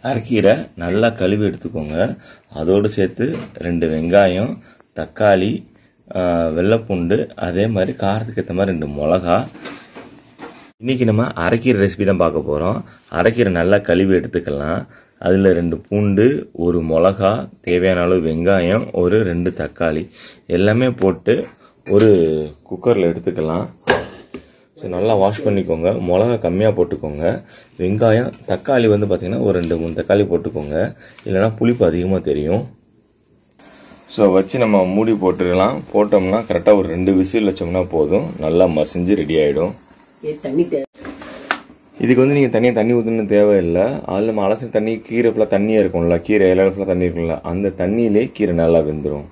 அரைக்கீரை நல்லா கழுவி எடுத்துக்கோங்க அதோடு சேர்த்து ரெண்டு வெங்காயம் தக்காளி ஆ, வெள்ளைப்பூண்டு அதே மாதிரி காரத்துக்கு ஏற்ற மாதிரி ரெண்டு மிளகா இன்னைக்கு நம்ம அரைக்கீரை ரெசிபி தான் பார்க்க போகிறோம் அரைக்கீரை நல்லா கழுவி எடுத்துக்கலாம் அதில் ரெண்டு பூண்டு ஒரு மிளகா தேவையான அளவு வெங்காயம் ஒரு ரெண்டு தக்காளி எல்லாமே போட்டு ஒரு குக்கரில் எடுத்துக்கலாம் ஸோ நல்லா வாஷ் பண்ணிக்கோங்க மிளகா கம்மியாக போட்டுக்கோங்க வெங்காயம் தக்காளி வந்து பார்த்திங்கன்னா ஒரு ரெண்டு மூணு தக்காளி போட்டுக்கோங்க இல்லைன்னா புளிப்பு அதிகமாக தெரியும் ஸோ வச்சு நம்ம மூடி போட்டுக்கலாம் போட்டோம்னா கரெக்டாக ஒரு ரெண்டு விசில் வச்சோம்னா போதும் நல்லா மசிஞ்சு ரெடி ஆகிடும் ஏ தண்ணி தேவை இதுக்கு வந்து நீங்கள் தனியாக தண்ணி ஊற்றணும்னு தேவையில்லை அதில் நம்ம அலசின தண்ணி கீரை ஃபுல்லாக தண்ணியாக இருக்கும்ல கீரை இலை ஃபுல்லாக தண்ணி இருக்கும்ல அந்த தண்ணியிலே கீரை நல்லா வெந்துடும்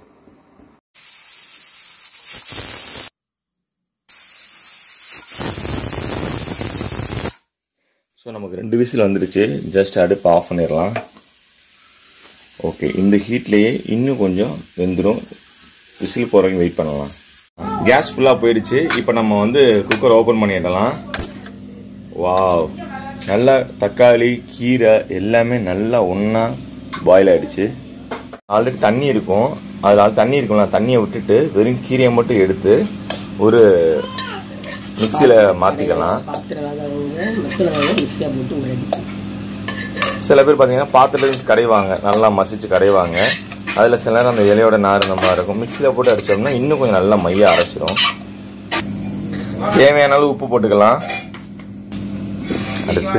ஸோ நமக்கு ரெண்டு விசில் வந்துடுச்சு ஜஸ்ட் அடுப்பு ஆஃப் பண்ணிடலாம் ஓகே இந்த ஹீட்லேயே இன்னும் கொஞ்சம் வெந்துடும் விசில் போகிற வரைக்கும் வெயிட் பண்ணலாம் கேஸ் ஃபுல்லாக போயிடுச்சு இப்போ நம்ம வந்து குக்கர் ஓப்பன் பண்ணிடலாம் வாவ் நல்லா தக்காளி கீரை எல்லாமே நல்லா ஒன்றா பாயில் ஆயிடுச்சு ஆல்ரெடி தண்ணி இருக்கும் அதில் தண்ணி இருக்கும்ல தண்ணியை விட்டுட்டு வெறும் கீரையை மட்டும் எடுத்து ஒரு மிக்சியில் மாற்றிக்கலாம் பாத்திரம் இல்லாதவங்க மற்றவங்க மிக்சியாக போட்டு ரெடி சில பேர் பார்த்தீங்கன்னா பாத்திரத்துல கடைவாங்க நல்லா மசிச்சு கடைவாங்க அதில் சில நேரம் அந்த இலையோட நார் இந்த மாதிரி இருக்கும் மிக்சியில் போட்டு அடிச்சோம்னா இன்னும் கொஞ்சம் நல்லா மைய அரைச்சிரும் தேவையான அளவு உப்பு போட்டுக்கலாம் அடுத்து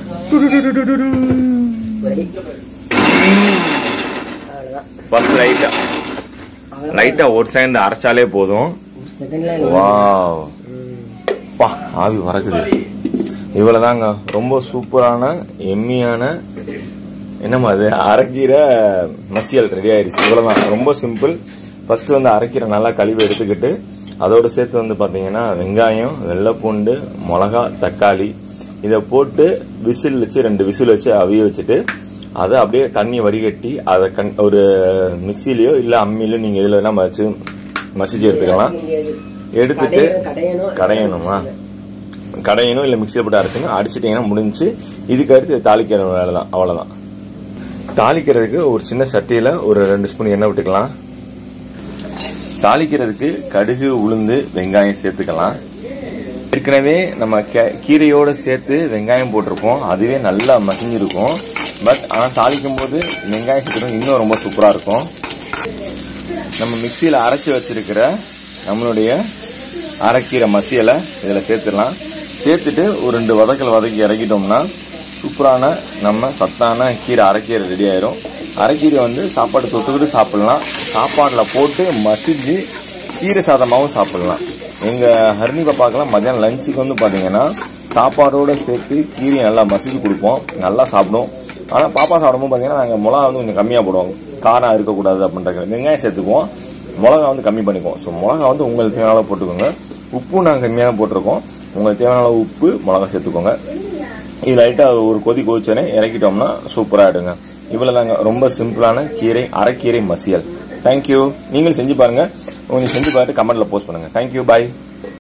ரெடி அவ்வளோதான் ஃபர்ஸ்ட் லைட்டாக லைட்டாக ஒரு செகண்ட் அரைச்சாலே போதும் ஒரு செகண்ட்ல வாவ் பா ஆவி பறக்குது இவ்வளவுதாங்க ரொம்ப சூப்பரான எம்மியான என்னம்மா அது அரைக்கீரை மசியல் ரெடி ஆயிடுச்சு இவ்வளவுதான் ரொம்ப சிம்பிள் ஃபர்ஸ்ட் வந்து அரைக்கீரை நல்லா கழுவி எடுத்துக்கிட்டு அதோட சேர்த்து வந்து பாத்தீங்கன்னா வெங்காயம் வெள்ளைப்பூண்டு மிளகா தக்காளி இதை போட்டு விசில் வச்சு ரெண்டு விசில் வச்சு அவிய வச்சுட்டு அதை அப்படியே தண்ணி வடிகட்டி அதை கண் ஒரு மிக்சிலேயோ இல்லை அம்மிலையோ நீங்கள் இதில் வேணா மசிச்சு மசிச்சு எடுத்துக்கலாம் எடுத்துட்டு கடையணும் கடையணுமா கடையணும் இல்லை மிக்சியில் போட்டு அரைச்சிங்க அடிச்சிட்டிங்கன்னா முடிஞ்சு இதுக்கு அடுத்து தாளிக்கிற வேலை தான் அவ்வளோதான் தாளிக்கிறதுக்கு ஒரு சின்ன சட்டியில் ஒரு ரெண்டு ஸ்பூன் எண்ணெய் விட்டுக்கலாம் தாளிக்கிறதுக்கு கடுகு உளுந்து வெங்காயம் சேர்த்துக்கலாம் ஏற்கனவே நம்ம கே- கீரையோட சேர்த்து வெங்காயம் போட்டிருப்போம் அதுவே நல்லா மசிஞ்சிருக்கும் பட் ஆனால் தாளிக்கும் போது வெங்காயம் சேர்த்துடும் இன்னும் ரொம்ப சூப்பராக இருக்கும் நம்ம மிக்சியில் அரைச்சி வச்சிருக்கிற நம்மளுடைய அரைக்கீரை மசியலை இதில் சேர்த்துடலாம் சேர்த்துட்டு ஒரு ரெண்டு வதக்கல் வதக்கி இறக்கிட்டோம்னா சூப்பரான நம்ம சத்தான கீரை அரைக்கீரை ரெடி ஆயிரும் அரைக்கீரை வந்து சாப்பாடு தொட்டுக்கிட்டு சாப்பிடலாம் சாப்பாடில் போட்டு மசிஞ்சு கீரை சாதமாகவும் சாப்பிடலாம் எங்கள் ஹரிணி பாப்பாக்கெல்லாம் மத்தியானம் லஞ்சுக்கு வந்து பார்த்தீங்கன்னா சாப்பாடோட சேர்த்து கீரையை நல்லா மசிச்சு கொடுப்போம் நல்லா சாப்பிடும் ஆனால் பாப்பா சாப்பிடும்போது பார்த்தீங்கன்னா நாங்கள் மிளகா வந்து கொஞ்சம் கம்மியாக போடுவோம் காரம் இருக்கக்கூடாது அப்படின்ற வெங்காயம் சேர்த்துக்குவோம் மிளகா வந்து கம்மி பண்ணிக்குவோம் ஸோ மிளகா வந்து உங்களுக்கு தேவையான அளவு போட்டுக்கோங்க உப்பு நாங்கள் கம்மியாக தான் போட்டிருக்கோம் உங்களுக்கு தேவையான அளவு உப்பு மிளகா சேர்த்துக்கோங்க இது லைட்டாக ஒரு கொதி கொதிச்சோடனே இறக்கிட்டோம்னா சூப்பராக ஆயிடுங்க இவ்வளோதாங்க ரொம்ப சிம்பிளான கீரை அரைக்கீரை மசியல் தேங்க்யூ நீங்களும் செஞ்சு பாருங்க கொஞ்சம் செஞ்சு பார்த்துட்டு கமெண்ட்ல போஸ்ட் பண்ணுங்க தேங்க்யூ பாய்